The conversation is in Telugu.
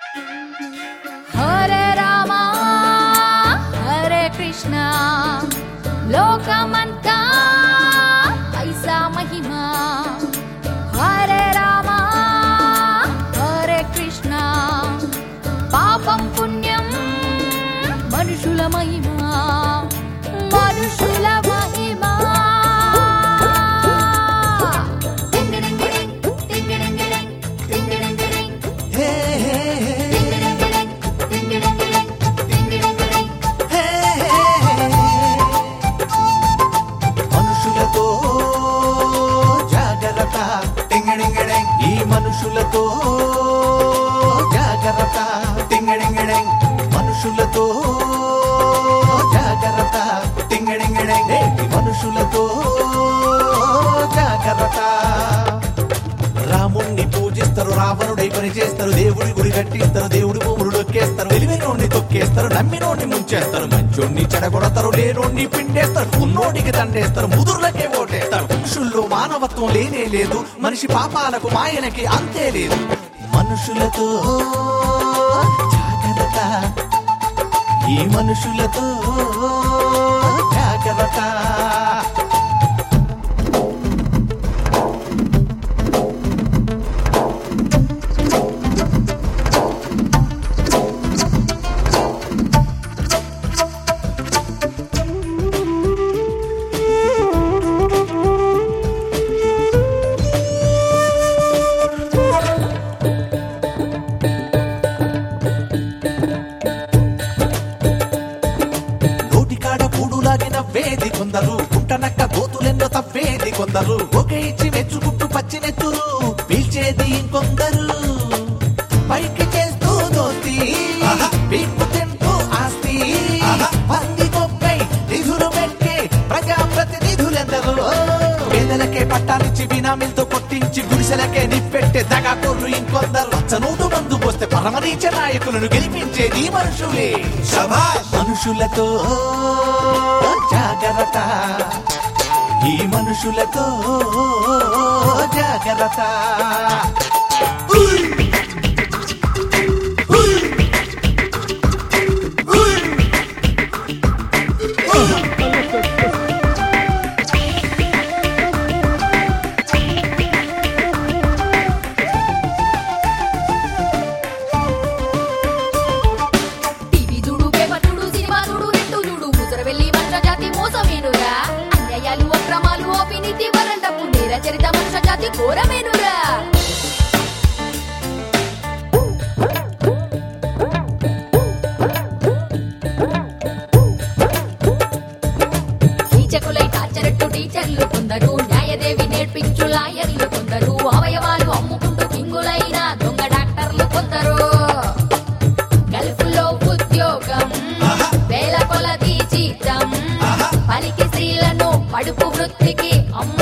హరే రామ హరే కృష్ణ లోకమంతా ఐసా మహిమ హరే రామ హరే కృష్ణ పాపం పుణ్యం మనుషుల మహిమ మనుషుల మహిమ టింగిడింగిడింగ్, టింగిడింగిడింగ్, టింగిడింగిడింగ్, హే, హే, టింగిడింగిడింగ్, టింగిడింగిడింగ్, టింగిడింగిడింగ్. హే, హే, హే. మనుషులతో జాగ్రత్త టింగడింగడింగ్ ఈ మనుషులతో జాగ్రత్త టింగడింగడింగ్ మనుషులతో జాగ్రత్త టింగడింగడింగ్ ఈ మనుషులతో జాగ్రత్త రాముణ్ణి పూజిస్తారు రావణుడై పని చేస్తారు దేవుడి గుడి కట్టిస్తారు దేవుడి భూములు డొక్కేస్తారు తెలివినోడిని తొక్కేస్తారు నమ్మినోడిని ముంచేస్తారు మంచోడిని చెడగొడతారు లేనోడిని పిండేస్తారు ఉన్నోడికి దండేస్తారు ముదుర్లకే ఓటేస్తారు మనుషుల్లో మానవత్వం లేనే లేదు మనిషి పాపాలకు మాయనకి అంతే లేదు మనుషులతో జాగ్రత్త ఈ మనుషులతో జాగ్రత్త నోటికాడ పూడులాగిన వేది కొందరు గుంటనక్క గోతులెన్నో తవ్వేది కొందరు ఒకే ఇచ్చి మెచ్చుకుంటూ పచ్చినెత్తురు పీల్చేది ఇంకొందరు పైకి చేస్తూ దోస్తి పీక్కు తింటూ ఆస్తి పంది గొప్పై నిధులు పెట్టే ప్రజాప్రతినిధులెందరూ పేదలకే పట్టాలిచ్చి బినామీలతో కొట్టించి గుడిసెలకే నిప్పెట్టే దగాకోర్లు ఇంకొందరు చనువుడు మందు పోస్తే పరమరీచ నాయకులను గెలిపించేది మనుషులే శభాష్ మనుషులతో జాగ్రత్త ఈ మనుషులతో జాగ్రత్త ఉయ్! ఉయ్! ఉయ్! టీవీ చూడు పేపర్ చూడు సినిమా చూడు నెట్టు చూడు ముసర వెళ్ళి మనుష జాతి మోసమేనురా అన్యాయాలు అక్రమాలు అవినీతి వరండపు నేర చరిత మనుష జాతి ఘోరమేనురా కీచకులై టార్చరట్టు టీచర్లు కొందరు న్యాయదేవి నేర్పించు లాయర్లు కొందరు అవయవాలు అమ్ముకుంటూ కింగులైన దొంగ డాక్టర్లు కొందరు గల్ఫ్లో ఉద్యోగం వేల కొలది జీతం పలికి స్త్రీలను పడుపు వృత్తికి అమ్మ